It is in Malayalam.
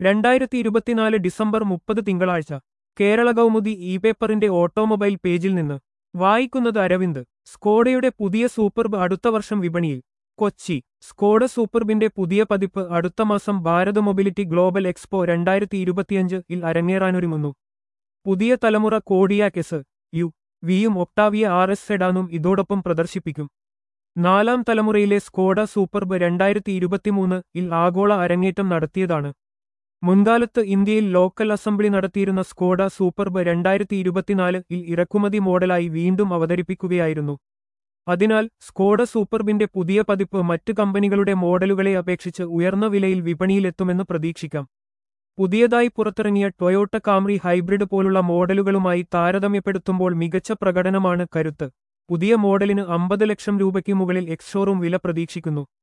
രണ്ടായിരത്തി ഇരുപത്തിനാല് ഡിസംബർ മുപ്പത് തിങ്കളാഴ്ച കേരള കൗമുദി ഇ പേപ്പറിന്റെ ഓട്ടോമൊബൈൽ പേജിൽ നിന്ന് വായിക്കുന്നത് അരവിന്ദ് സ്കോഡയുടെ പുതിയ സൂപ്പർബ് അടുത്ത വർഷം വിപണിയിൽ കൊച്ചി സ്കോഡ സൂപ്പർബിന്റെ പുതിയ പതിപ്പ് അടുത്ത മാസം ഭാരത് മൊബിലിറ്റി ഗ്ലോബൽ എക്സ്പോ രണ്ടായിരത്തി ഇരുപത്തിയഞ്ച് ഇൽ അരങ്ങേറാനൊരുങ്ങുന്നു പുതിയ തലമുറ കോഡിയാക് എസ് യു വിയും ഒക്ടാവിയ ആർ എസ് സെഡാനും ഇതോടൊപ്പം പ്രദർശിപ്പിക്കും നാലാം തലമുറയിലെ സ്കോഡ സൂപ്പർബ് രണ്ടായിരത്തി ഇരുപത്തിമൂന്ന് ഇൽ ആഗോള അരങ്ങേറ്റം നടത്തിയതാണ് മുൻകാലത്ത് ഇന്ത്യയിൽ ലോക്കൽ അസംബ്ലി നടത്തിയിരുന്ന സ്കോഡ സൂപ്പർബ് രണ്ടായിരത്തി ഇരുപത്തിനാല് ഇൽ ഇറക്കുമതി മോഡലായി വീണ്ടും അവതരിപ്പിക്കുകയായിരുന്നു അതിനാൽ സ്കോഡ സൂപ്പർബിന്റെ പുതിയ പതിപ്പ് മറ്റ് കമ്പനികളുടെ മോഡലുകളെ അപേക്ഷിച്ച് ഉയർന്ന വിലയിൽ വിപണിയിലെത്തുമെന്ന് പ്രതീക്ഷിക്കാം പുതിയതായി പുറത്തിറങ്ങിയ ടൊയോട്ട കാംറി ഹൈബ്രിഡ് പോലുള്ള മോഡലുകളുമായി താരതമ്യപ്പെടുത്തുമ്പോൾ മികച്ച പ്രകടനമാണ് കരുത്ത് പുതിയ മോഡലിന് അമ്പത് ലക്ഷം രൂപയ്ക്ക് മുകളിൽ എക്സ്ഷോറൂം വില പ്രതീക്ഷിക്കുന്നു